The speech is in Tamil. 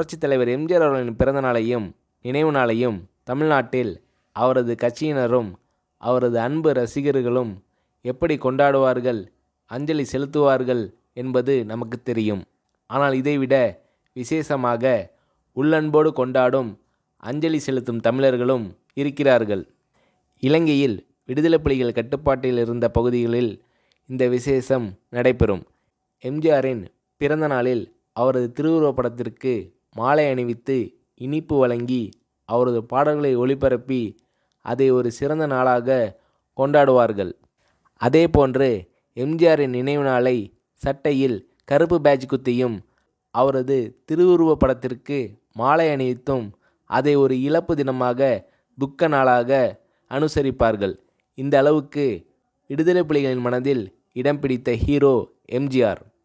புரட்சித் தலைவர் எம்ஜிஆர் அவர்களின் பிறந்த நாளையும் நினைவு நாளையும் தமிழ்நாட்டில் அவரது கட்சியினரும் அவரது அன்பு ரசிகர்களும் எப்படி கொண்டாடுவார்கள் அஞ்சலி செலுத்துவார்கள் என்பது நமக்கு தெரியும் ஆனால் இதைவிட விசேஷமாக உள்ளன்போடு கொண்டாடும் அஞ்சலி செலுத்தும் தமிழர்களும் இருக்கிறார்கள் இலங்கையில் விடுதலை புலிகள் கட்டுப்பாட்டில் இருந்த பகுதிகளில் இந்த விசேஷம் நடைபெறும் எம்ஜிஆரின் பிறந்த நாளில் அவரது திருவுருவப் படத்திற்கு மாலை அணிவித்து இனிப்பு வழங்கி அவரது பாடல்களை ஒளிபரப்பி அதை ஒரு சிறந்த நாளாக கொண்டாடுவார்கள் அதேபோன்று எம்ஜிஆரின் நினைவு நாளை சட்டையில் கருப்பு பேட்ஜ் குத்தியும் அவரது திருவுருவப் படத்திற்கு மாலை அணிவித்தும் அதை ஒரு இழப்பு தினமாக துக்க நாளாக அனுசரிப்பார்கள் இந்த அளவுக்கு விடுதலை புலிகளின் மனதில் இடம் பிடித்த ஹீரோ எம்ஜிஆர்